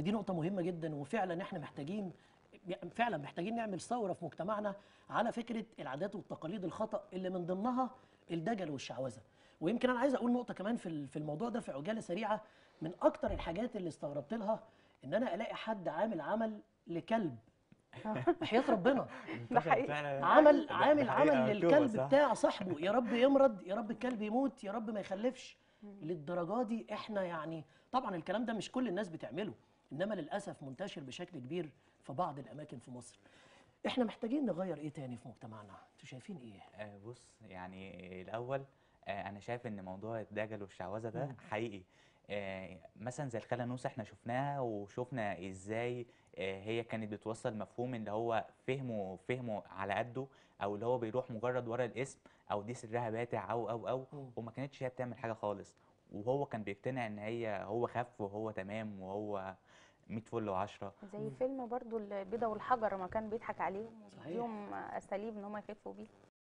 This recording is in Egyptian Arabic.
دي نقطة مهمة جدا وفعلا احنا محتاجين فعلا محتاجين نعمل ثورة في مجتمعنا على فكرة العادات والتقاليد الخطأ اللي من ضمنها الدجل والشعوذة ويمكن انا عايز اقول نقطة كمان في ال- في الموضوع ده في عجالة سريعة من اكتر الحاجات اللي استغربت لها ان انا الاقي حد عامل عمل لكلب وحياة ربنا ده حقيقي. فعلا عمل ده- عامل ده حقيقة عمل مكتوبة، للكلب صح. بتاع صاحبه يا رب يمرض يا رب الكلب يموت يا رب ما يخلفش للدرجه دي احنا يعني طبعا الكلام ده مش كل الناس بتعمله انما للاسف منتشر بشكل كبير في بعض الاماكن في مصر احنا محتاجين نغير ايه تاني في مجتمعنا انتوا شايفين ايه آه، بص يعني الاول آه، انا شايف ان موضوع الدجل والشعوذه ده مم. حقيقي آه، مثلا زي الخاله نوسه احنا شفناها وشفنا ازاي آه، هي كانت بتوصل مفهوم اللي هو فهمه فهمه على قده او اللي هو بيروح مجرد ورا الاسم او دي سرها باتع او او او مم. وما كانتش هي بتعمل حاجه خالص وهو كان بيقتنع ان هي هو خف وهو تمام وهو 100 فل وعشرة زي فيلم برضو البيضة والحجر ما كان بيضحك عليهم صحيح. وبيديهم اساليب ان هم يخفوا بيها